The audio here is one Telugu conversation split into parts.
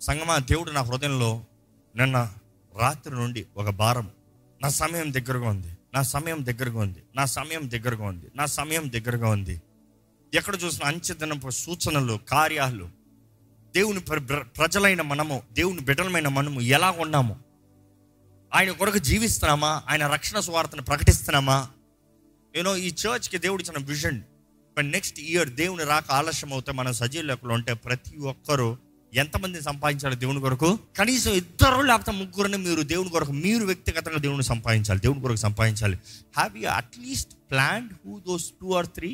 సంగమా దేవుడు నా హృదయంలో నిన్న రాత్రి నుండి ఒక భారం నా సమయం దగ్గరగా ఉంది నా సమయం దగ్గరగా ఉంది నా సమయం దగ్గరగా ఉంది నా సమయం దగ్గరగా ఉంది ఎక్కడ చూసిన అంచెదనపు సూచనలు కార్యాలు దేవుని ప్ర- ప్ర- ప్రజలైన మనము దేవుని బిడ్డలమైన మనము ఎలా ఉన్నాము ఆయన కొరకు జీవిస్తున్నామా ఆయన రక్షణ స్వార్థను ప్రకటిస్తున్నామా యూనో ఈ చర్చ్కి దేవుడు ఇచ్చిన విజన్ నెక్స్ట్ ఇయర్ దేవుని రాక ఆలస్యం అవుతే మన సజీవ లెక్కలు ఉంటే ప్రతి ఒక్కరూ ఎంతమంది సంపాదించాలి దేవుని కొరకు కనీసం ఇద్దరు లేకపోతే ముగ్గురిని మీరు దేవుని కొరకు మీరు వ్యక్తిగతంగా దేవుని సంపాదించాలి దేవుని కొరకు సంపాదించాలి have you at least plan who those two or three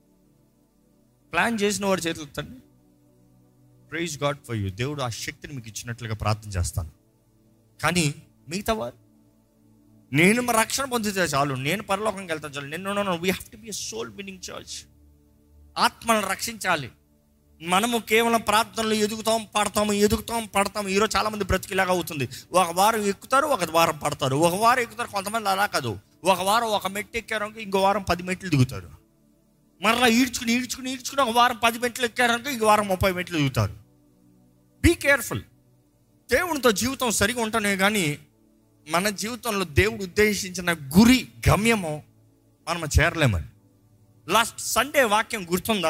plan చేసిన వారి చేతులు తండ్రి ప్రైజ్ గాడ్ ఫర్ యూ దేవుడు ఆ శక్తిని మీకు ఇచ్చినట్లుగా ప్రార్థన చేస్తాను కానీ మిగతా వారు నేను మా రక్షణ పొందితే చాలు నేను పరలోకంకి వెళ్తాను చాలు నేను we have to be soul winning church ఆత్మను రక్షించాలి మనము కేవలం ప్రార్థనలు ఎదుగుతాం పడతాము ఎదుగుతాం పడతాము ఈరోజు చాలా మంది బ్రతికిలాగా అవుతుంది ఒక వారం ఎక్కుతారు ఒక వారం పడతారు ఒక వారం ఎక్కుతారు కొంతమంది అలా కాదు ఒక వారం ఒక మెట్టు ఎక్కారనుకో ఇంకో వారం పది మెట్లు దిగుతారు మరలా ఈడ్చుకుని ఈడ్చుకుని ఈడ్చుకుని ఒక వారం పది మెట్లు ఎక్కారనుకో ఇంకో వారం ముప్పై మెట్లు దిగుతారు బీ కేర్ఫుల్ దేవునితో జీవితం సరిగా ఉంటనే కానీ మన జీవితంలో దేవుడు ఉద్దేశించిన గురి గమ్యము మనం చేరలేమని లాస్ట్ సండే వాక్యం గుర్తుందా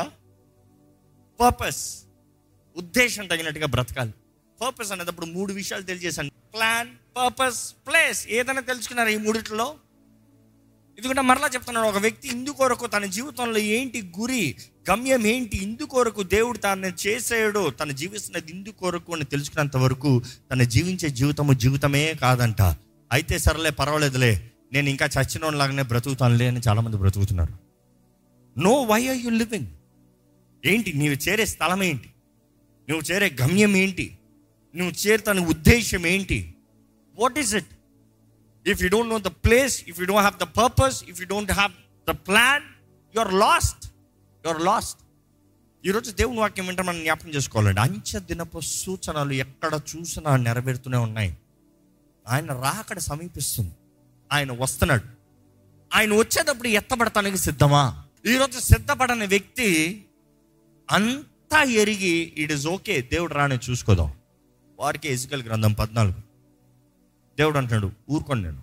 పర్పస్ ఉద్దేశం తగినట్టుగా బ్రతకాలి పర్పస్ అనేటప్పుడు మూడు విషయాలు తెలియజేశాను ప్లాన్ పర్పస్ ప్లేస్ ఏదైనా తెలుసుకున్నారు ఈ మూడిట్లో ఎందుకంటే మరలా చెప్తున్నాడు ఒక వ్యక్తి ఇందు కొరకు తన జీవితంలో ఏంటి గురి గమ్యం ఏంటి ఇందు కొరకు దేవుడు తను చేసాడు తను జీవిస్తున్నది ఇందు కొరకు అని తెలుసుకున్నంత వరకు తను జీవించే జీవితము జీవితమే కాదంట అయితే సరేలే పర్వాలేదులే నేను ఇంకా చచ్చిన లాగానే బ్రతుకుతానులే అని చాలామంది బ్రతుకుతున్నారు no why are you living ఏంటి నీవు చేరే స్థలం ఏంటి నువ్వు చేరే గమ్యం ఏంటి నువ్వు చేరుతాని ఉద్దేశం ఏంటి what is it if you don't know the place if you don't have the purpose if you don't have the plan you are lost you are lost ఈరోజు దేవుని వాక్యం వింటే మనం జ్ఞాపకం చేసుకోవాలండి అంచె దినపు సూచనలు ఎక్కడ చూసినా నెరవేరుతూనే ఉన్నాయి ఆయన రాకడ సమీపిస్తుంది ఆయన వస్తున్నాడు ఆయన వచ్చేటప్పుడు ఎత్తబడటానికి సిద్ధమా ఈరోజు సిద్ధపడని వ్యక్తి అంతా ఎరిగి ఇట్ ఇస్ ఓకే దేవుడు రాని చూసుకోదాం వారికి ఎజికల్ గ్రంథం పద్నాలుగు దేవుడు అంటున్నాడు ఊరుకోండి నేను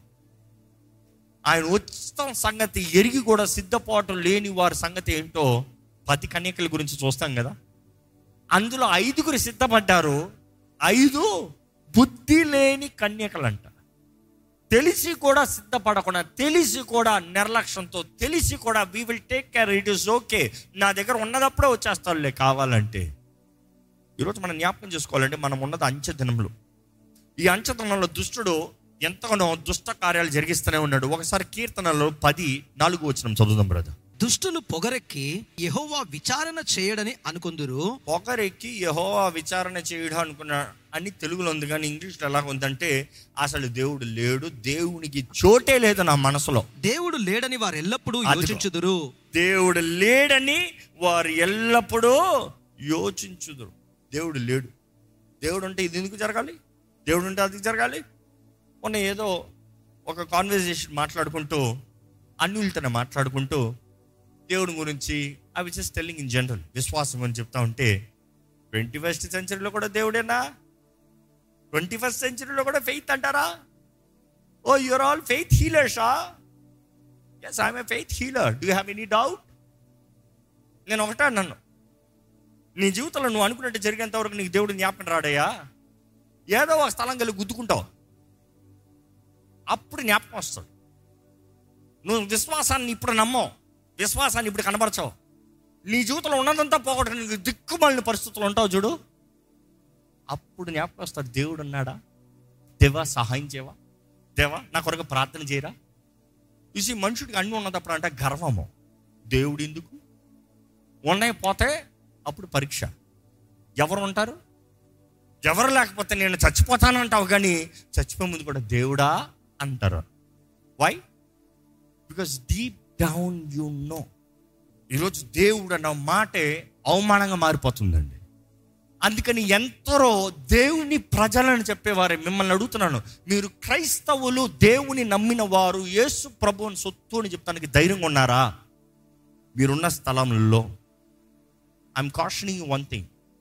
ఆయన వచ్చిన సంగతి ఎరిగి కూడా సిద్ధపాటు లేని వారి సంగతి ఏంటో పది కన్యకల గురించి చూస్తాం కదా అందులో ఐదుగురు సిద్ధపడ్డారు ఐదు బుద్ధి లేని కన్యకలంట తెలిసి కూడా సిద్ధపడకుండా తెలిసి కూడా నిర్లక్ష్యంతో తెలిసి కూడా we will take care it is okay నా దగ్గర ఉన్నదప్పుడే వచ్చేస్తానులే కావాలంటే ఈరోజు మనం జ్ఞాపకం చేసుకోవాలంటే మనం ఉన్నది అంచె దినములు ఈ అంచె దినంలో దుష్టుడు ఎంతగానో దుష్ట కార్యాలు జరిగిస్తూనే ఉన్నాడు ఒకసారి కీర్తనలో పది నాలుగు వచ్చిన చదువుదాం బ్రదర్ దుష్టులు పొగరెక్కి యెహోవా విచారణ చేయడని అనుకుందురు పొగరెక్కి యహోవా విచారణ చేయడం అనుకున్న అని తెలుగులో ఉంది కానీ ఇంగ్లీష్లో ఎలా ఉందంటే అసలు దేవుడు లేడు దేవునికి చోటే లేదు నా మనసులో దేవుడు లేడని వారు ఎల్లప్పుడూ అదిగో. యోచించుదురు దేవుడు లేడని వారు ఎల్లప్పుడూ యోచించుదురు దేవుడు లేడు దేవుడు ఉంటే ఇది ఎందుకు జరగాలి దేవుడు ఉంటే అది జరగాలి మొన్న ఏదో ఒక కాన్వర్జేషన్ మాట్లాడుకుంటూ అన్యులతోనే మాట్లాడుకుంటూ దేవుడి గురించి అవి జస్ట్ టెల్లింగ్ ఇన్ జనరల్ విశ్వాసం అని చెప్తా ఉంటే ట్వంటీ ఫస్ట్ సెంచరీలో కూడా దేవుడేనా ట్వంటీ ఫస్ట్ సెంచరీలో కూడా ఫెయిత్ అంటారా ఓ యువర్ ఆల్ ఫెయిత్ హీలర్సా yes I'm a faith healer do have any doubt నేను ఒకటే అన్నాను నీ జీవితంలో నువ్వు అనుకున్నట్టు జరిగేంత వరకు నీకు దేవుడు జ్ఞాపకం రాడయ్యా ఏదో ఒక స్థలం కలిగి గుద్దుకుంటావు అప్పుడు జ్ఞాపకం వస్తాడు నువ్వు విశ్వాసాన్ని ఇప్పుడు నమ్మవు విశ్వాసాన్ని ఇప్పుడు కనబరచవు నీ జీవితంలో ఉన్నదంతా పోగొట్టు నీకు దిక్కుమాలిన పరిస్థితులు ఉంటావు చూడు అప్పుడు జ్ఞాపకం వస్తాడు దేవుడు ఉన్నాడా దేవా సహాయం చేయవా దేవా నా కొరకు ప్రార్థన చేయరా చూసి మనుషుడికి అన్ని ఉన్నదప్పుడు అంటే గర్వము దేవుడు ఎందుకు ఉన్నాయి పోతే అప్పుడు పరీక్ష ఎవరు ఉంటారు ఎవరు లేకపోతే నేను చచ్చిపోతానంటావు కానీ చచ్చిపోయే ముందు కూడా దేవుడా అంటారు why because deep down you know ఈరోజు దేవుడు అన్న మాటే అవమానంగా మారిపోతుందండి అందుకని ఎంతరో దేవుని ప్రజలను చెప్పేవారే మిమ్మల్ని అడుగుతున్నాను మీరు క్రైస్తవులు దేవుని నమ్మిన వారు యేసు ప్రభువుని సొత్తు అని చెప్తానికి ధైర్యంగా ఉన్నారా మీరున్న స్థలంలో ఐఎమ్ కాషనింగ్ వన్ థింగ్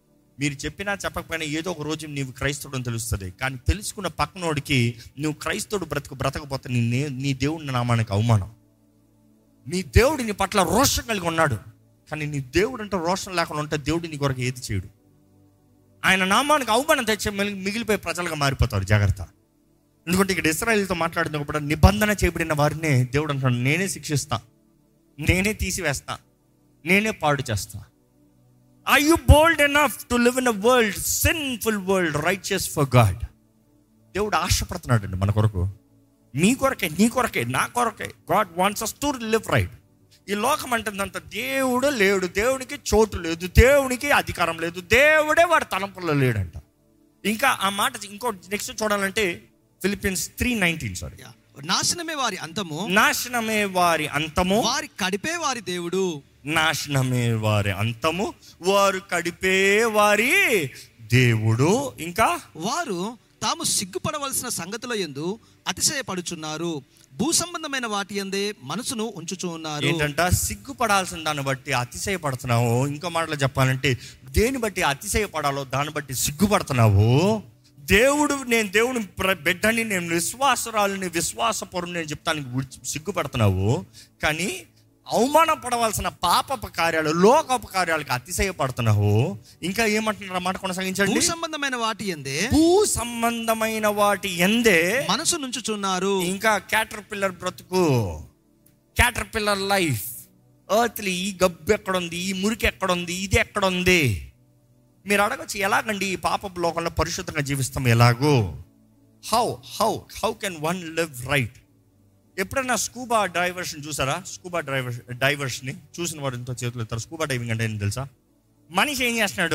మీరు చెప్పినా చెప్పకపోయినా ఏదో ఒక రోజు నీవు క్రైస్తవుడు అని తెలుస్తుంది కానీ తెలుసుకున్న పక్కనోడికి నువ్వు క్రైస్తవుడు బ్రతుకు బ్రతకపోతే నీ నే- నీ దేవుడి నామానికి అవమానం నీ దేవుడు నీ పట్ల రోషం కలిగి ఉన్నాడు కానీ నీ దేవుడు అంటే రోషం లేకుండా ఉంటే దేవుడు నీ కొరకు ఏది చేయడు ఆయన నామానికి అవమానం తెచ్చే మిగిలి- మిగిలిపోయే ప్రజలుగా మారిపోతారు జాగ్రత్త ఎందుకంటే ఇక్కడ ఇస్రాయల్తో మాట్లాడినప్పుడు నిబంధన చేయబడిన వారిని దేవుడు అంటున్నాడు నేనే శిక్షిస్తా నేనే తీసివేస్తా నేనే పాడు చేస్తా I you bold enough to live in a world sinful world righteous for God దేవుడు ఆశపడుతున్నాడు అండి మన కొరకు మీ కొరకే నీ కొరకే నా కొరకే God wants us to live right ఈ లోకం అంటుందంత దేవుడు లేడు దేవునికి చోటు లేదు దేవునికి అధికారం లేదు దేవుడే వాడి తలంపుల్లో లేడంట ఇంకా ఆ మాట ఇంకో నెక్స్ట్ చూడాలంటే Philippians three nineteen sorry yeah. నాశనమే వారి అంతము నాశనమే వారి అంతము వారి కడిపే వారి దేవుడు నాశనమే వారి అంతము వారు కడిపే వారి దేవుడు ఇంకా వారు తాము సిగ్గుపడవలసిన సంగతుల యందు అతిశయపడుచున్నారు భూ సంబంధమైన వాటి యందే మనసును ఉంచుచూ ఉన్నారు ఏంటంట సిగ్గుపడాల్సిన దాన్ని బట్టి అతిశయపడుతున్నావు ఇంకో మాటలో చెప్పాలంటే దేని బట్టి అతిశయపడాలో దాన్ని బట్టి సిగ్గుపడుతున్నావు దేవుడు నేను దేవుని ప్ర- బిడ్డని నేను విశ్వాసరాలని విశ్వాసపరుని నేను చెప్తానికి విడిచి- సిగ్గుపడుతున్నావు కానీ అవమానపడవలసిన పాపపు కార్యాలు లోకపు కార్యాలకు అతిశయపడుతున్నావు ఇంకా ఏమంటున్నారు మాట భూ కొనసాగించండి సంబంధమైన వాటి యందే భూ సంబంధమైన వాటి ఎందే మనసు నుంచుచున్నారు ఇంకా క్యాటర్ పిల్లర్ బ్రతుకు క్యాటర్ పిల్లర్ లైఫ్ ఎర్త్లీ ఈ గబ్బు ఎక్కడుంది ఈ మురికి ఎక్కడుంది ఇది ఎక్కడుంది మీరు అడగచ్చు ఎలాగండి ఈ పాపపు లోకంలో పరిశుద్ధంగా జీవిస్తాం ఎలాగో how how how can one live right ఎప్పుడైనా స్కూబా డైవర్షన్ చూసారా స్కూబా డ్రైవర్ డైవర్స్ని చూసిన వారు ఎంతో చేతులు ఎత్తారు స్కూబా డైవింగ్ అంటే ఏంటి తెలుసా మనిషి ఏం చేస్తున్నాడు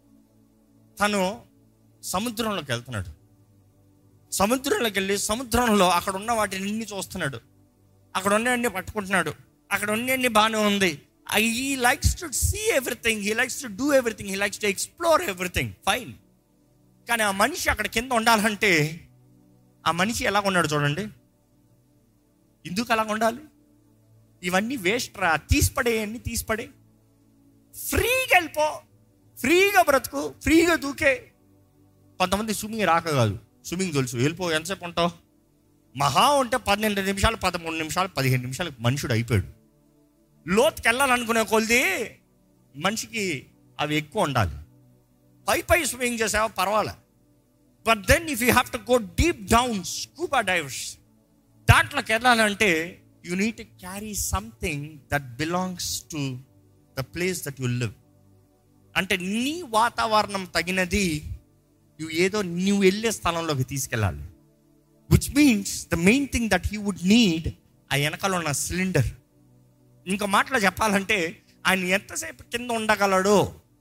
తను సముద్రంలోకి వెళ్తున్నాడు సముద్రంలోకి వెళ్ళి సముద్రంలో అక్కడ ఉన్న వాటిని అన్ని చూస్తున్నాడు అక్కడ ఉన్నవన్నీ పట్టుకుంటున్నాడు అక్కడ ఉన్నవన్నీ బాగానే ఉంది he likes to see everything he likes to do everything he likes to explore everything fine కానీ ఆ మనిషి అక్కడ కింద ఉండాలంటే ఆ మనిషి ఎలా ఉన్నాడు చూడండి ఎందుకు అలా ఉండాలి ఇవన్నీ వేస్ట్ రా తీసిపడే అన్ని తీసిపడే ఫ్రీగా వెళ్ళిపో ఫ్రీగా బ్రతుకు ఫ్రీగా దూకే కొంతమంది స్విమ్మింగ్ రాక కాదు స్విమ్మింగ్ తెలుసు వెళ్ళిపో ఎంతసేపు ఉంటావు మహా ఉంటే పన్నెండు నిమిషాలు పదమూడు నిమిషాలు పదిహేను నిమిషాలు మనుషుడు అయిపోయాడు లోతుకి వెళ్ళాలనుకునే కొలిది మనిషికి అవి ఎక్కువ ఉండాలి పై పై స్విమ్మింగ్ చేసావా పర్వాలే but then if you have to go deep down scuba divers దాంట్లోకి వెళ్ళాలంటే you need to carry something that belongs to the place that you live అంటే నీ వాతావరణం తగినది నువ్వు ఏదో నువ్వు వెళ్ళే స్థలంలోకి తీసుకెళ్ళాలి which means the main thing that he would need ఆ వెనకాల ఉన్న సిలిండర్ ఇంకో మాటలో చెప్పాలంటే ఆయన ఎంతసేపు కింద ఉండగలడు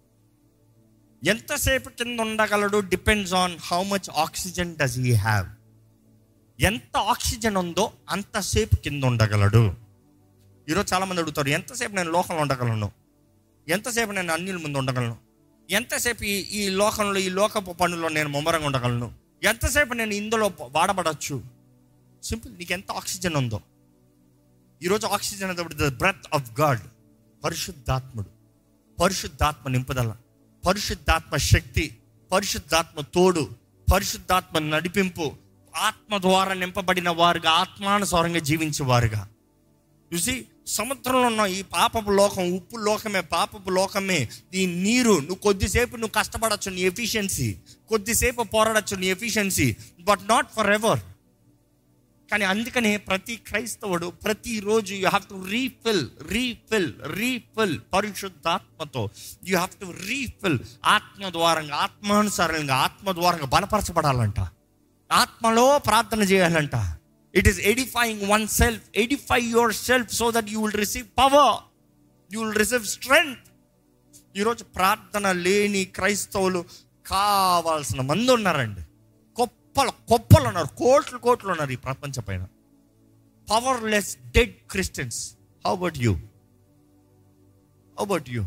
ఎంతసేపు కింద ఉండగలడు depends on how much oxygen does he have ఎంత ఆక్సిజన్ ఉందో అంతసేపు కింద ఉండగలడు ఈరోజు చాలామంది అడుగుతారు ఎంతసేపు నేను లోకంలో ఉండగలను ఎంతసేపు నేను అన్యుల ముందు ఉండగలను ఎంతసేపు ఈ ఈ లోకంలో ఈ లోకపు పనుల్లో నేను ముమ్మరంగా ఉండగలను ఎంతసేపు నేను ఇందులో వాడబడచ్చు సింపుల్ నీకు ఎంత ఆక్సిజన్ ఉందో ఈరోజు ఆక్సిజన్ అనేది ద బ్రెత్ ఆఫ్ గాడ్ పరిశుద్ధాత్ముడు పరిశుద్ధాత్మ నింపుదల పరిశుద్ధాత్మ శక్తి పరిశుద్ధాత్మ తోడు పరిశుద్ధాత్మ నడిపింపు ఆత్మ ద్వారా నింపబడిన వారుగా ఆత్మానుసారంగా జీవించే వారుగా చూసి సముద్రంలో ఉన్న ఈ పాపపు లోకం ఉప్పు లోకమే పాపపు లోకమే ఈ నీరు నువ్వు కొద్దిసేపు నువ్వు కష్టపడచ్చు నీ ఎఫిషియన్సీ కొద్దిసేపు పోరాడచ్చు నీ efficiency but not forever కానీ అందుకనే ప్రతి క్రైస్తవుడు ప్రతిరోజు you have to refill refill refill పరిశుద్ధాత్మతో యూ హ్యావ్ టు రీఫిల్ ఆత్మ ద్వారంగా ఆత్మానుసారంగా ఆత్మ ద్వారంగా బలపరచబడాలంట ఆత్మలో ప్రార్థన చేయాలంట it is edifying oneself edify yourself so that you will receive power you will receive strength ఈరోజు ప్రార్థన లేని క్రైస్తవులు కావాల్సిన మంది ఉన్నారండి కుప్పలు కుప్పలు ఉన్నారు కోట్లు కోట్లు ఉన్నారు ఈ ప్రపంచ పైన powerless dead Christians how about you how about you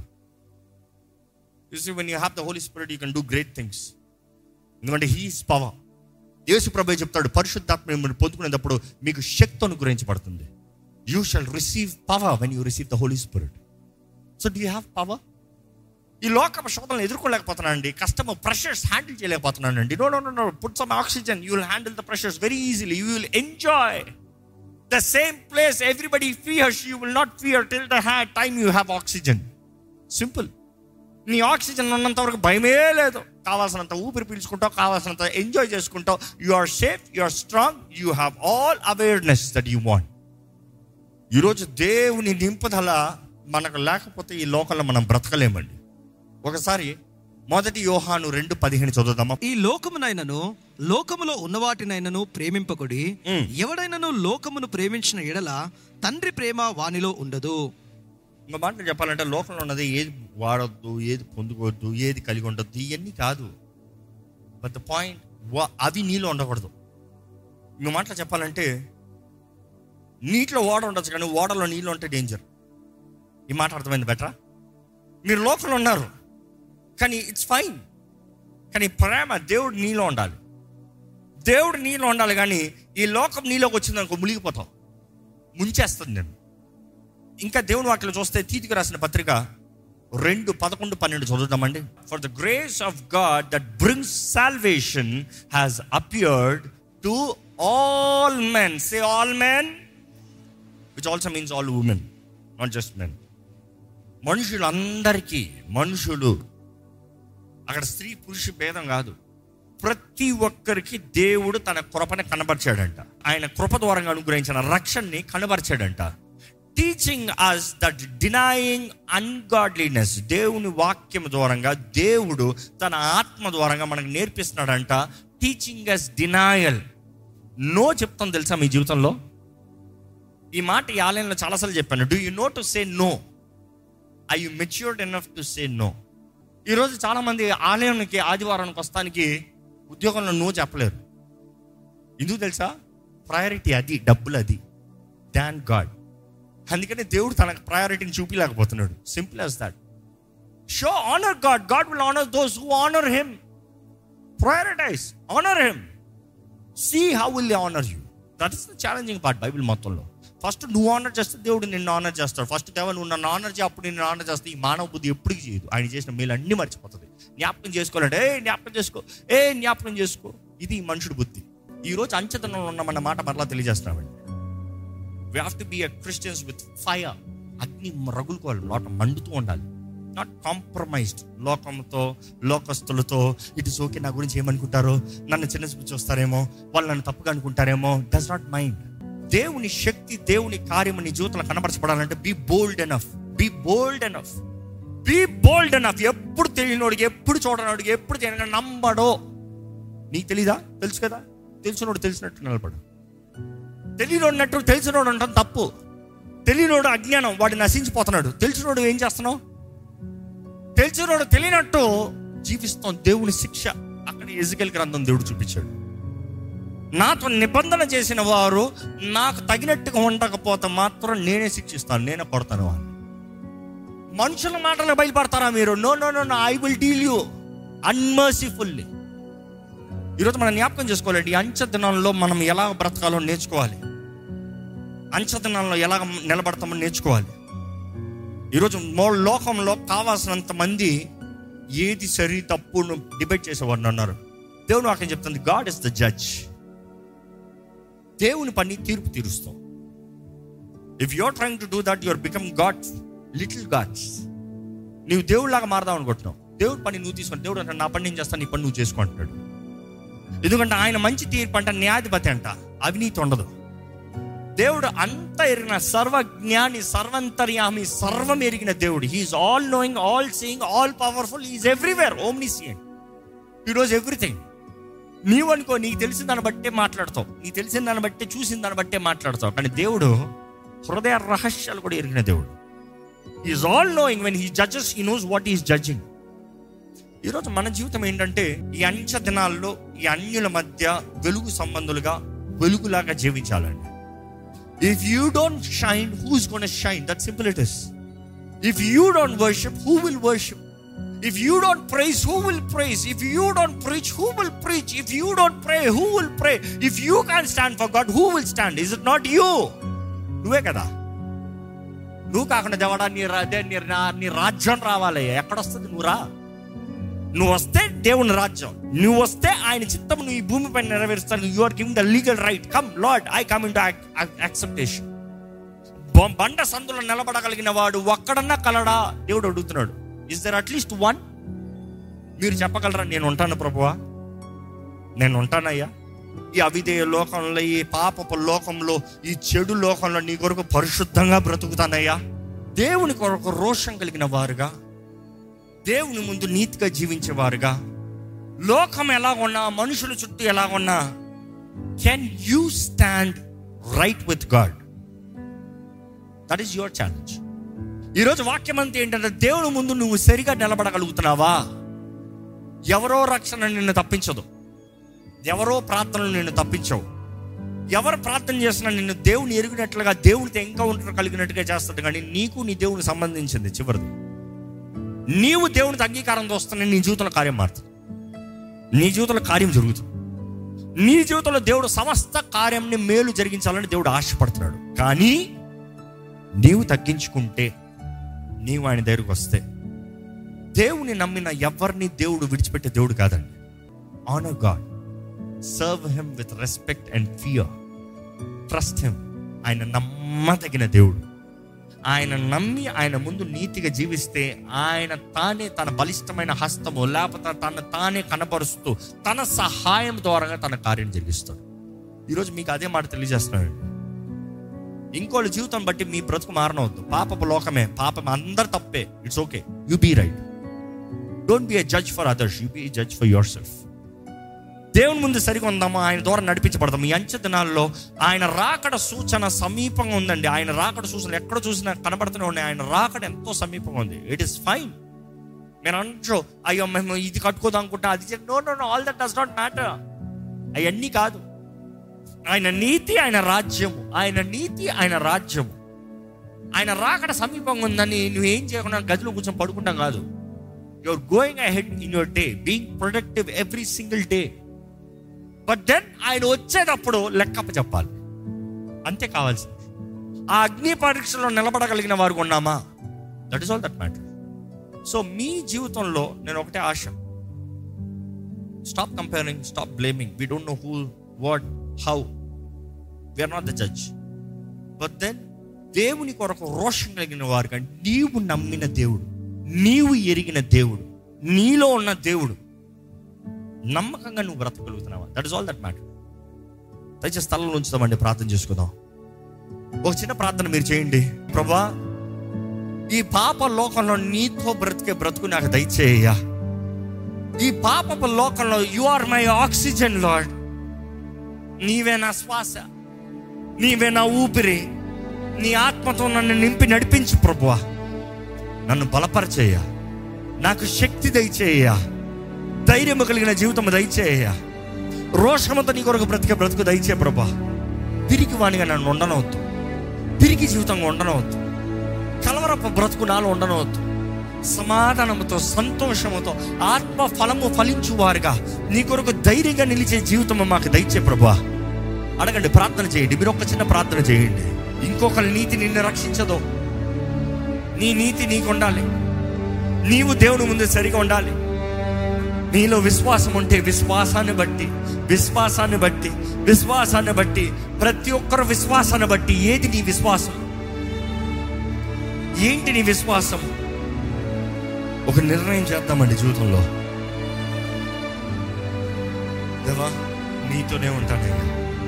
you see when you have the Holy Spirit you can do great things ఎందుకంటే హీస్ పవర్ యేసు ప్రభు చెప్తాడు పరిశుద్ధాత్మ మిమ్మల్ని పొందుకునేటప్పుడు మీకు శక్తి అనుగ్రహించబడుతుంది you shall receive power when you receive the Holy Spirit so do have power ఈ లోక శోధనలు ఎదుర్కోలేకపోతున్నాను అండి కష్టము ప్రెషర్స్ హ్యాండిల్ చేయలేకపోతున్నాను అండి no no no no put some oxygen you will handle the pressures very easily you will enjoy the same place everybody fears you will not fear till the ha time you have oxygen simple నీ ఆక్సిజన్ ఉన్నంత వరకు భయమే లేదు కావాల్సినంత ఊపిరి పీల్చుకుంటావు కావాల్సినంత ఎంజాయ్ చేసుకుంటావు you are safe you are strong you have all awareness that you want ఈరోజు దేవుని నింపుదల మనకు లేకపోతే ఈ లోకంలో మనం బ్రతకలేమండి ఒకసారి మొదటి యోహాను రెండు పదిహేను చదువుదామా ఈ లోకమునైనను లోకములో ఉన్నవాటినైనను ప్రేమింపకుడి మ్. ఎవడైనను లోకమును ప్రేమించిన ఎడల తండ్రి ప్రేమ వానిలో ఉండదు ఇంకో మాట చెప్పాలంటే లోకంలో ఉన్నది ఏది వాడొద్దు ఏది పొందుకోవద్దు ఏది కలిగి ఉండొద్దు ఇవన్నీ కాదు బట్ ద పాయింట్ అవి నీలో ఉండకూడదు ఇంకో మాటలో చెప్పాలంటే నీటిలో ఓడ ఉండొచ్చు కానీ ఓడలో నీళ్ళు ఉంటే డేంజర్ ఈ మాట అర్థమైంది బెటరా మీరు లోకంలో ఉన్నారు కానీ ఇట్స్ ఫైన్ కానీ ప్రేమ దేవుడు నీలో ఉండాలి దేవుడు నీలో ఉండాలి కానీ ఈ లోకం నీలోకి వచ్చిందనుకో మునిగిపోతావు ముంచేస్తుంది నేను ఇంకా దేవుని వాక్యలో చూస్తే తీతికి రాసిన పత్రిక రెండు పదకొండు పన్నెండు చదువుతామండి for the grace of God that brings salvation has appeared to all men say all men which also means all women not just men మనుషులందరికీ మనుషులు అక్కడ స్త్రీ పురుష భేదం కాదు ప్రతి ఒక్కరికి దేవుడు తన కృపని కనబరిచాడంట ఆయన కృప ద్వారా అనుగ్రహించిన రక్షణని కనబరిచాడంట teaching us that denying ungodliness దేవుని వాక్యం ద్వారంగా దేవుడు తన ఆత్మ ద్వారంగా మనకు నేర్పిస్తున్నాడంట టీచింగ్ అస్ డినాయల్ నో చెప్తాం తెలుసా మీ జీవితంలో ఈ మాట ఈ ఆలయంలో చాలాసార్లు చెప్పాను do you know to say no I you matured enough to say no ఈరోజు చాలామంది ఆలయానికి ఆదివారానికి వస్తానికి ఉద్యోగంలో నో చెప్పలేరు ఎందుకు తెలుసా ప్రయారిటీ అది డబ్బులు అది దాన్ గాడ్ అందుకని దేవుడు తనకు ప్రయారిటీని చూపించలేకపోతున్నాడు simple as that show honour God God will honour those who honour him prioritise honour him see how will honour you that is the challenging part Bible మొత్తంలో ఫస్ట్ నువ్వు ఆనర్ చేస్తే దేవుడు నిన్ను ఆనర్ చేస్తాడు ఫస్ట్ దేవ నువ్వు నన్ను ఆనర్ చేయి అప్పుడు నిన్ను ఆనర్ చేస్తే ఈ మానవ బుద్ధి ఎప్పటికీ చేయదు ఆయన చేసిన మేలు అన్ని మర్చిపోతుంది జ్ఞాపకం చేసుకోవాలంటే ఏ జ్ఞాపకం చేసుకో ఏ జ్ఞాపకం చేసుకో ఇది ఈ మనుషుడి బుద్ధి ఈ రోజు అంచెతనంలో ఉన్నామన్న మాట మరలా తెలియజేస్తున్నామండి we have to be a Christians with fire అగ్ని రగులుకోవాలి లోట మండుతూ ఉండాలి నాట్ కాంప్రమైజ్డ్ లోకంతో లోకస్తులతో ఇటు సోకి నా గురించి ఏమనుకుంటారో నన్ను చిన్న చూపు చూస్తారేమో వాళ్ళు నన్ను తప్పుగా అనుకుంటారేమో డస్ నాట్ మైండ్ దేవుని శక్తి దేవుని కార్యము నీ జీవితంలో కనబరచబడాలంటే be bold enough be bold enough be bold enough ఎప్పుడు తెలియనోడికి ఎప్పుడు చూడనోడికి ఎప్పుడు తెలియని నమ్మడో నీకు తెలీదా తెలుసు కదా తెలిసినోడు తెలిసినట్టు నిలబడు తెలియనోడినట్టు తెలిసినోడు అంటాం తప్పు తెలియనోడు అజ్ఞానం వాడు నశించిపోతున్నాడు తెలిసినోడు ఏం చేస్తున్నావు తెలిసినోడు తెలియనట్టు జీవిస్తాం దేవుని శిక్ష అక్కడ ఎజికల్ గ్రంథం దేవుడు చూపించాడు నాతో నిబంధన చేసిన వారు నాకు తగినట్టుగా ఉండకపోతే మాత్రం నేనే శిక్షిస్తాను నేనే కొడతాను వాళ్ళు మనుషుల మాటలు బయలుపడతారా మీరు no no no no I will deal you unmercifully ఈరోజు మనం జ్ఞాపకం చేసుకోవాలండి ఈ అంచె దినాల్లో మనం ఎలా బ్రతకాలో నేర్చుకోవాలి అంచె దినాల్లో ఎలా నిలబడతామో నేర్చుకోవాలి ఈరోజు మో లోకంలో కావాల్సినంత మంది ఏది సరి తప్పును డిబేట్ చేసేవాడిని అన్నారు దేవుని వాక్యం చెప్తుంది గాడ్ ఇస్ ద జడ్జ్ దేవుని పని తీర్పు తీరుస్తాం if you're trying to do that your become gods little gods నీవు దేవుడిలాగా మారదాం అనుకుంటున్నావు దేవుడి పని నువ్వు తీసుకొని దేవుడు అంటే నా పని నేను చేస్తాను నీ పని నువ్వు చేసుకుంటున్నాడు ఎందుకంటే ఆయన మంచి తీర్పు అంట న్యాయాధిపతి అంట అవినీతి ఉండదు దేవుడు అంత ఎరిగిన సర్వజ్ఞాని సర్వంతర్యామి సర్వం ఎరిగిన దేవుడు he is all knowing all seeing all powerful is everywhere omni seeing ఈరోజు ఎవ్రీథింగ్ నీవు అనుకో నీకు తెలిసిన దాన్ని బట్టే మాట్లాడతావు నీకు తెలిసిన దాన్ని బట్టే చూసిన దాన్ని బట్టే మాట్లాడతావు కానీ దేవుడు హృదయ రహస్యాలు కూడా ఎరిగిన దేవుడు is all knowing when he judges he knows what is judging ఈరోజు మన జీవితం ఏంటంటే ఈ అంచె దినాల్లో ఈ అన్యుల మధ్య వెలుగు సంబంధులుగా వెలుగులాగా జీవించాలండి if you don't shine who's gonna shine that simple it is if you don't worship who will worship if you don't praise who will praise if you don't preach who will preach if you don't pray who will pray if you can stand for God who will stand is it not you నువ్వే కదా నువ్వు కాకుండా దేవడా నీ రా- దే- నీ రా- నీ రాజ్యం రావాలి ఎక్కడొస్తుంది నువ్వు రా నువ్వు వస్తే దేవుని రాజ్యం నువ్వు వస్తే ఆయన చిత్తం నువ్వు ఈ భూమిపై నెరవేరుస్తాను you are giving the legal right come Lord I come in to acceptance బండ సందులో నిలబడగలిగిన వాడు ఒక్కడన్నా కలడా దేవుడు అడుగుతున్నాడు ఇస్ దర్ అట్లీస్ట్ వన్ మీరు చెప్పగలరా నేను ఉంటాను ప్రభువా నేను ఉంటానయ్యా ఈ అవిధేయ లోకంలో ఈ పాపపు లోకంలో ఈ చెడు లోకంలో నీ కొరకు పరిశుద్ధంగా బ్రతుకుతానయ్యా దేవుని కొరకు రోషం కలిగిన వారుగా దేవుని ముందు నీతిగా జీవించేవారుగా లోకం ఎలా ఉన్నా మనుషుల చుట్టూ ఎలా ఉన్నా can you stand right with God that is your challenge ఈరోజు వాక్యం అంతా ఏంటంటే దేవుని ముందు నువ్వు సరిగా నిలబడగలుగుతున్నావా ఎవరో రక్షణ నిన్ను తప్పించదు ఎవరో ప్రార్థనలు నిన్ను తప్పించవు ఎవరు ప్రార్థన చేసినా నిన్ను దేవుని ఎరిగినట్లుగా దేవునితో ఎన్కౌంటర్ కలిగినట్టుగా చేస్తాడు కానీ నీకు నీ దేవునికి సంబంధించింది చివరిది నీవు దేవునికి అంగీకారంతో వస్తున్న నీ జీవితంలో కార్యం మారుతుంది నీ జీవితంలో కార్యం జరుగుతుంది నీ జీవితంలో దేవుడు సమస్త కార్యంని మేలు జరిగించాలని దేవుడు ఆశపడుతున్నాడు కానీ నీవు తగ్గించుకుంటే నీవు ఆయన దగ్గరకు వస్తే దేవుని నమ్మిన ఎవరిని దేవుడు విడిచిపెట్టే దేవుడు కాదండి honour God serve him with respect and fear trust him ఆయన నమ్మదగిన దేవుడు ఆయన నమ్మి ఆయన ముందు నీతిగా జీవిస్తే ఆయన తానే తన బలిష్టమైన హస్తము లేకపోతే తన తానే కనపరుస్తూ తన సహాయం ద్వారా తన కార్యం జరిగిస్తాడు ఈరోజు మీకు అదే మాట తెలియజేస్తున్నానండి ఇంకోళ్ళ జీవితం బట్టి మీ బ్రతుకు మారనవద్దు పాపపు లోకమే పాపం అందరు తప్పే it's okay you be right don't be a judge for others you be judge for yourself దేవుని ముందు సరిగా ఉందామా ఆయన ద్వారా నడిపించబడతాం ఈ అంచె దినాల్లో ఆయన రాకడ సూచన సమీపంగా ఉందండి ఆయన రాకడ సూచన ఎక్కడ చూసినా కనబడుతూనే ఉన్నాయి ఆయన రాకడ ఎంతో సమీపంగా ఉంది ఇట్ ఈస్ ఫైన్ నేను అంటూ అయ్యో మేము ఇది కట్టుకోదాం అనుకుంటా అది no no no all that does not matter అవన్నీ కాదు ఆయన నీతి ఆయన రాజ్యము ఆయన నీతి ఆయన రాజ్యము ఆయన రాకడ సమీపంగా ఉందని నువ్వేం చేయకుండా గదిలో కూర్చొని పడుకుంటాం కాదు your going ahead in your day being productive every single day but then ఆయన వచ్చేటప్పుడు లెక్కప్ప చెప్పాలి అంతే కావాల్సింది ఆ అగ్ని పరీక్షలో నిలబడగలిగిన వారు ఉన్నామా that is all that matter so మీ జీవితంలో నేను ఒకటే ఆశ stop comparing stop blaming we don't know who what how we're not the judge but then దేవుని కొరకు రోషం కలిగిన వారుగా నీవు నమ్మిన దేవుడు నీవు ఎరిగిన దేవుడు నీలో ఉన్న దేవుడు నమ్మకంగా నువ్వు బ్రతకగలుగుతున్నావా that is all that matter దయచేసి స్థలంలో ఉంచుదామండి ప్రార్థన చేసుకుందాం ఒక చిన్న ప్రార్థన మీరు చేయండి ప్రభా ఈ పాప లోకంలో నీతో బ్రతికే బ్రతుకు నాకు దయచేయ్యా ఈ పాపపు లోకంలో you are my oxygen Lord నీవే నా శ్వాస నీవే నా ఊపిరి నీ ఆత్మతో నన్ను నింపి నడిపించు ప్రభువా నన్ను బలపరచేయ నాకు శక్తి దయచేయ ధైర్యం కలిగిన జీవితం దయచేయ రోషముతో నీ కొరకు బ్రతికే బ్రతుకు దయచే ప్రభా తిరిగి వాణిగా నన్ను ఉండనవద్దు తిరిగి జీవితంగా ఉండనవద్దు కలవరపు బ్రతుకు నాలో ఉండనవద్దు సమాధానముతో సంతోషముతో ఆత్మ ఫలము ఫలించువారుగా నీ కొరకు ధైర్యంగా నిలిచే జీవితం మాకు దయచే ప్రభా అడగండి ప్రార్థన చేయండి మీరు ఒక చిన్న ప్రార్థన చేయండి ఇంకొకరి నీతి నిన్ను రక్షించదు నీ నీతి నీకు ఉండాలి నీవు దేవుని ముందు సరిగా ఉండాలి నీలో విశ్వాసం ఉంటే విశ్వాసాన్ని బట్టి విశ్వాసాన్ని బట్టి విశ్వాసాన్ని బట్టి ప్రతి ఒక్కరు విశ్వాసాన్ని బట్టి ఏది నీ విశ్వాసం ఏంటి నీ విశ్వాసం ఒక నిర్ణయం చేద్దామండి జీవితంలో దేవా నీతోనే ఉంటానయ్యా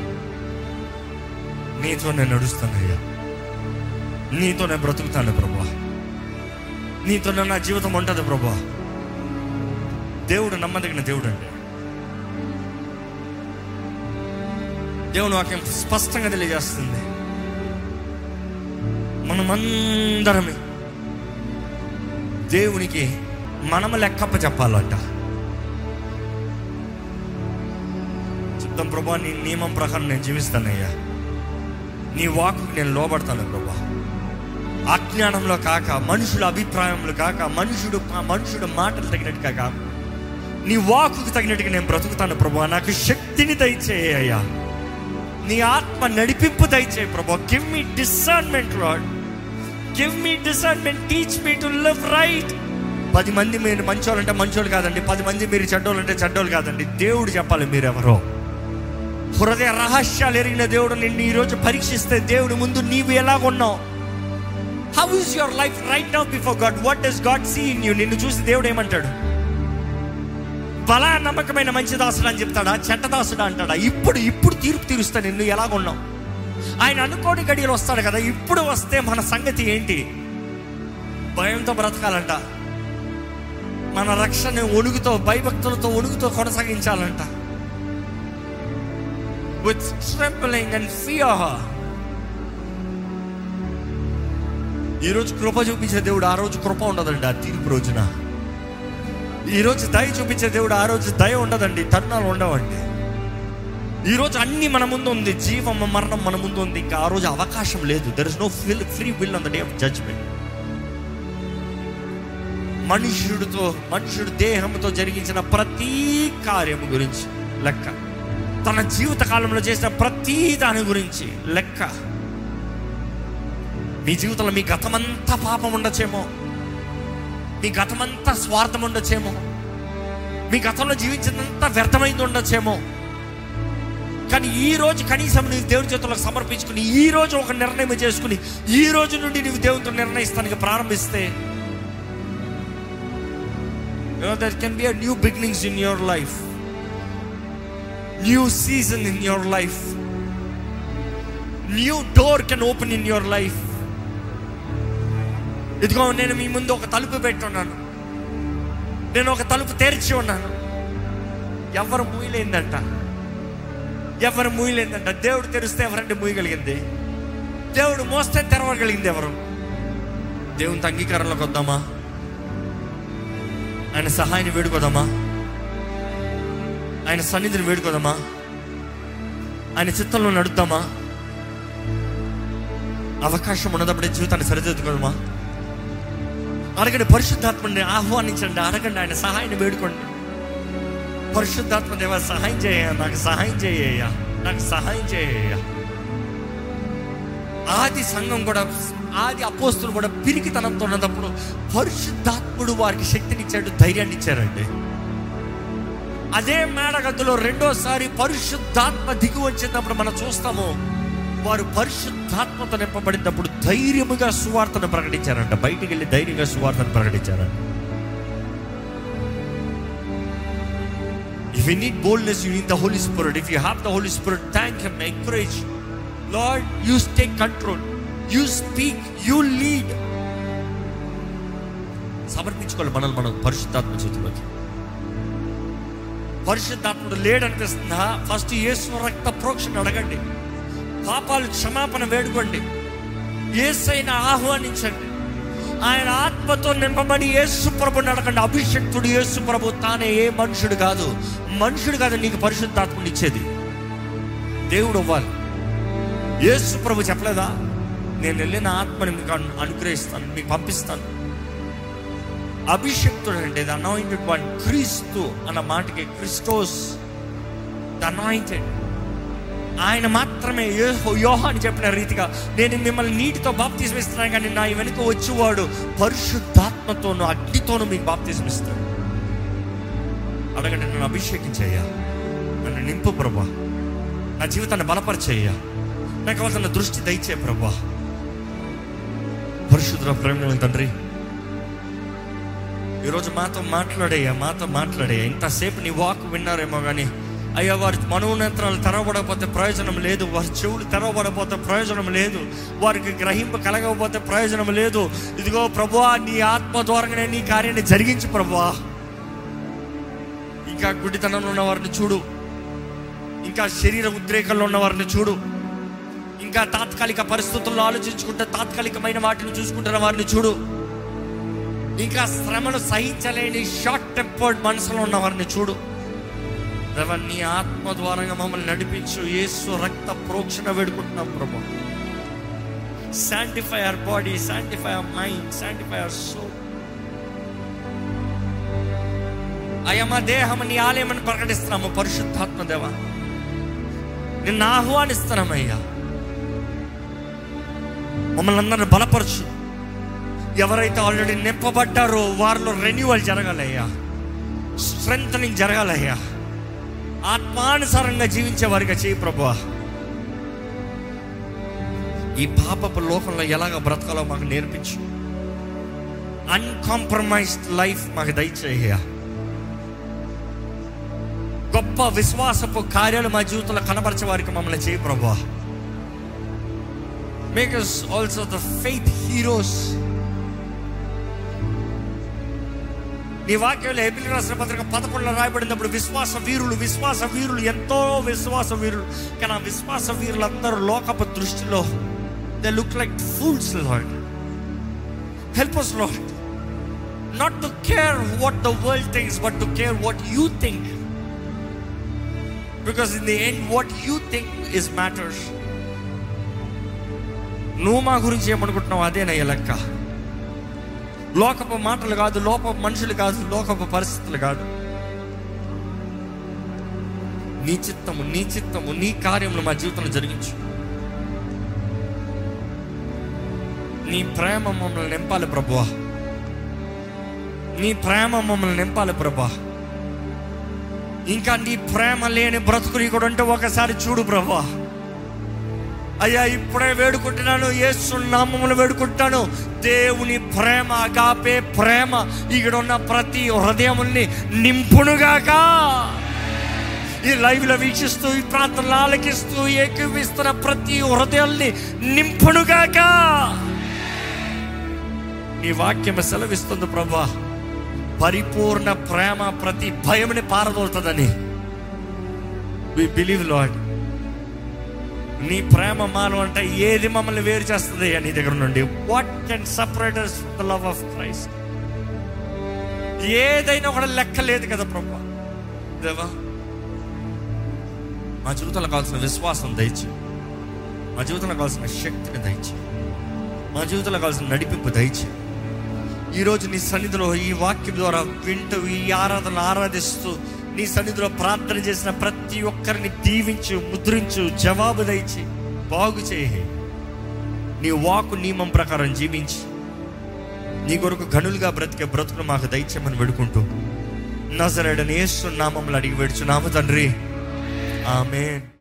నీతోనే నడుస్తానయ్యా నీతోనే బ్రతుకుతాను ప్రభా నీతోనే నా జీవితం ఉంటుంది ప్రభా దేవుడు నమ్మదగిన దేవుడు అండి దేవుడు వాక్యం స్పష్టంగా తెలియజేస్తుంది మనమందరమే దేవునికి మనము లెక్కప్ప చెప్పాలంట చెప్తాం ప్రభా నీ నియమం ప్రకారం నేను జీవిస్తానయ్యా నీ వాకుకి నేను లోబడతాను ప్రభా అజ్ఞానంలో కాక మనుషుల అభిప్రాయంలో కాక మనుషుడు మనుషుడు మాటలు తగినట్టుగా కాక నీ వాకుకు తగినట్టుగా నేను బ్రతుకుతాను ప్రభా నాకు శక్తిని దయచేయ్యా నీ ఆత్మ నడిపింపు దయచేయి ప్రభా give me discernment Lord give me discernment teach me to live right పది మంది మీరు మంచోళ్ళు అంటే మంచోళ్ళు కాదండి పది మంది మీరు చెడ్డోళ్ళు అంటే చెడ్డోళ్ళు కాదండి దేవుడు చెప్పాలి మీరు ఎవరో హృదయ రహస్యాలు ఎరిగిన దేవుడు నిన్ను ఈరోజు పరీక్షిస్తే దేవుడు ముందు నీవు ఎలాగున్నావు how is your life right now before God what does God see in you నిన్ను చూసి దేవుడు ఏమంటాడు బలా నమ్మకమైన మంచి దాసుడు అని చెప్తాడా చెడ్డ దాసుడా అంటాడా ఇప్పుడు ఇప్పుడు తీర్పు తీరుస్తా నిన్ను ఎలాగున్నావు ఆయన అనుకోని గడియలు వస్తాడు కదా ఇప్పుడు వస్తే మన సంగతి ఏంటి భయంతో బ్రతకాలంట మన రక్షణ ఒణుగుతో భయభక్తులతో ఒణుగుతో కొనసాగించాలంట విత్ ట్రెంపలింగ్ అండ్ ఫియర్ ఈరోజు కృప చూపించే దేవుడు ఆ రోజు కృప ఉండదండి ఆ తీర్పు రోజున ఈరోజు దయ చూపించే దేవుడు ఆ రోజు దయ ఉండదండి తరుణాలు ఉండవండి ఈరోజు అన్ని మన ముందు ఉంది జీవం మరణం మన ముందు ఉంది ఇంకా ఆ రోజు అవకాశం లేదు there is no fill free will on the day of judgment మనుష్యుడితో మనుషుడు దేహంతో జరిగించిన ప్రతి కార్యము గురించి లెక్క తన జీవిత కాలంలో చేసిన ప్రతి దాని గురించి లెక్క మీ జీవితంలో మీ గతమంతా పాపం ఉండొచ్చేమో మీ గతమంతా స్వార్థం ఉండొచ్చేమో మీ గతంలో జీవించినంత వ్యర్థమైంది ఉండొచ్చేమో కానీ ఈ రోజు కనీసం నీవు దేవుని చేతులకు సమర్పించుకుని ఈ రోజు ఒక నిర్ణయం చేసుకుని ఈ రోజు నుండి నీవు దేవునితో నిర్ణయిస్తానికి ప్రారంభిస్తే You know, there can be a new beginnings in your life. New season in your life. New door can open in your life. ఇదిగో నేను మీ ముందు ఒక తలుపు పెట్టున్నాను నేను ఒక తలుపు తెరిచి ఉన్నాను ఎవరు మూయలేందంట ఎవరు మూయలేందంట దేవుడు తెరిస్తే ఎవరంటే మూయగలిగింది దేవుడు మోస్తే తెరవగలిగింది ఎవరు దేవుని అంగీకారంలోకి వద్దామా ఆయన సహాయాన్ని వేడుకోదామా ఆయన సన్నిధిని వేడుకోదామా ఆయన చిత్తంలో నడుద్దామా అవకాశం ఉన్నదప్పుడే జీవితాన్ని సరిదిద్దుకోదామా అడగండి పరిశుద్ధాత్మని ఆహ్వానించండి అడగండి ఆయన సహాయాన్ని వేడుకోండి పరిశుద్ధాత్మ దేవ సహాయం చేయ నాకు సహాయం చేయ నాకు సహాయం చేయ ఆది సంఘం కూడా ఆది అపోస్తులు కూడా పిరికితనంతో ఉన్నప్పుడు పరిశుద్ధాత్ముడు వారికి శక్తినిచ్చాడు ధైర్యాన్ని ఇచ్చారండి అదే మేడగద్దులో రెండోసారి పరిశుద్ధాత్మ దిగి వచ్చినప్పుడు మనం చూస్తాము వారు పరిశుద్ధాత్మతో నింపబడినప్పుడు ధైర్యముగా సువార్తను ప్రకటించారంట బయటికి వెళ్ళి ధైర్యంగా సువార్తను ప్రకటించారంట If you need boldness, you need the Holy Spirit. If you have the Holy Spirit, thank Him, encourage. Lord, you take control. You speak, you lead. సమర్పించుకోవాలి మనల్ని మనం పరిశుద్ధాత్మ చేతిలోకి పరిశుద్ధాత్ముడు లేడనిపిస్తుందా ఫస్ట్ యేసు రక్త ప్రోక్షణ అడగండి పాపాలు క్షమాపణ వేడుకోండి ఏసైనా ఆహ్వానించండి ఆయన ఆత్మతో నింపబడి యేసు ప్రభుని అడగండి అభిషక్తుడు యేసు ప్రభు తానే ఏ మనుషుడు కాదు మనుషుడు కాదు నీకు పరిశుద్ధాత్మని ఇచ్చేది దేవుడు అవ్వాలి యేసు ప్రభు చెప్పలేదా నేను వెళ్ళిన ఆత్మని మీకు అను- అనుగ్రహిస్తాను మీకు పంపిస్తాను అభిషక్తుడు అంటే ద అనాయింటెడ్ వన్ క్రీస్తు అన్న మాటకి క్రిస్టోస్ ద అనాయింటెడ్ ఆయన మాత్రమే యోహో- యోహాను చెప్పిన రీతిగా నేను మిమ్మల్ని నీటితో బాప్తిజం ఇస్తున్నాను కానీ నా వెనుక వచ్చేవాడు పరిశుద్ధాత్మతోను అగ్నితోను మీకు బాప్తిజం ఇస్తాడు అడగండి నన్ను అభిషేకించయ్యా నన్ను నింపు ప్రభా నా జీవితాన్ని బలపరిచయ్యా నాకు కావాల్సిన దృష్టి దయచే ప్రభా పరిశుద్ధ ప్రేమ తండ్రి ఈరోజు మాతో మాట్లాడేయ్యా మాతో మాట్లాడేయ్యా ఇంతసేపు నీ వాక్ విన్నారేమో కానీ అయ్యా వారి మనోనేత్రాలు తెరవబడకపోతే ప్రయోజనం లేదు వారి చెవులు తెరవబడకపోతే ప్రయోజనం లేదు వారికి గ్రహింపు కలగకపోతే ప్రయోజనం లేదు ఇదిగో ప్రభువా నీ ఆత్మ ద్వారానే నీ కార్యాన్ని జరిగించు ప్రభువా ఇంకా గుడితనంలో ఉన్న వారిని చూడు ఇంకా శరీర ఉద్రేకంలో ఉన్న వారిని చూడు ఇంకా తాత్కాలిక పరిస్థితుల్లో ఆలోచించుకుంటే తాత్కాలికమైన వాటిని చూసుకుంటున్న వారిని చూడు ఇంకా శ్రమను సహించలేని షార్ట్ టెంపర్డ్ మనసులో ఉన్న వారిని చూడు దేవా, నీ ఆత్మ ద్వారంగా మమ్మల్ని నడిపించు యేసు రక్త ప్రోక్షణ వేడుకుంటున్నాం ప్రభు sanctify our body sanctify our mind sanctify our soul అయ్యా మా దేహం నీ ఆలయమని ప్రకటిస్తున్నాము పరిశుద్ధాత్మ దేవ నిన్ను ఆహ్వానిస్తున్నామయ్యా మమ్మల్ని అందరిని బలపరచు ఎవరైతే ఆల్రెడీ నింపబడ్డారో వారిలో రెన్యువల్ జరగాలయ్యా స్ట్రెంగ్ జరగాలయ్యా ఆత్మానుసారంగా జీవించే వారిగా చేయి ప్రభా ఈ పాపపు లోకంలో ఎలాగ బ్రతకాలో మాకు నేర్పించు అన్కాంప్రమైజ్డ్ లైఫ్ మాకు దయచేయ గొప్ప విశ్వాసపు కార్యాలు మా జీవితంలో కనబరిచే వారికి మమ్మల్ని చేయి ప్రభా make us also the faith heroes నీ వాక్యంలో ఎబిలి రాసిన పత్రిక పదకొండులో రాయబడినప్పుడు విశ్వాస వీరులు విశ్వాస వీరులు ఎంతో విశ్వాస వీరులు కానీ ఆ విశ్వాస వీరులందరూ లోకపు దృష్టిలో they look like fools Lord help us Lord not to care what the world thinks but to care what you think because in the end what you think is matters నువ్వు మా గురించి ఏమనుకుంటున్నావు అదేనయ్య లెక్క లోకపు మాటలు కాదు లోకపు మనుషులు కాదు లోకపు పరిస్థితులు కాదు నీ చిత్తము నీ చిత్తము నీ కార్యములు మా జీవితంలో జరిగించు నీ ప్రేమ మమ్మల్ని నింపాలి ప్రభువా నీ ప్రేమ మమ్మల్ని నింపాలి ప్రభా ఇంకా నీ ప్రేమ లేని బ్రతుకుని కూడా ఉంటే ఒకసారి చూడు ప్రభా అయ్యా ఇప్పుడే వేడుకుంటున్నాను యేసు నామములు వేడుకుంటాను దేవుని ప్రేమ అగాపే ప్రేమ ఇక్కడ ఉన్న ప్రతి హృదయముల్ని నింపునుగాక ఈ లైవ్ లో వీక్షిస్తూ ఈ ప్రాంతంలో ఆలకిస్తూ ఏకీవిస్తున్న ప్రతి హృదయాల్ని నింపునుగాక నీ వాక్యం సెలవిస్తుంది ప్రభా పరిపూర్ణ ప్రేమ ప్రతి భయముని పారదోలుతుందని వి బిలీవ్ లాడ్ నీ ప్రేమ మాను అంటే ఏది మమ్మల్ని వేరు చేస్తుంది నీ దగ్గర నుండి what can separate the love of Christ ఏదైనా కూడా లెక్క లేదు కదా ప్రభా దేవా మా జీవితంలో కావాల్సిన విశ్వాసం దయచి మా జీవితంలో కావాల్సిన శక్తిని దయచి మా జీవితంలో కావాల్సిన నడిపింపు దయచి ఈరోజు నీ సన్నిధిలో ఈ వాక్యం ద్వారా వింటూ ఈ ఆరాధన ఆరాధిస్తూ నీ సన్నిధిలో ప్రార్థన చేసిన ప్రతి ఒక్కరిని దీవించు ముద్రించు జవాబు దయచి బాగు చేయి నీ వాకు నియమం ప్రకారం జీవించి నీ కొరకు గనులుగా బ్రతికే బ్రతుకును మాకు దయచేయమని వేడుకుంటూ నజరేడని యేసు నామంలో అడిగి వేడుచున్నాము తండ్రి ఆమె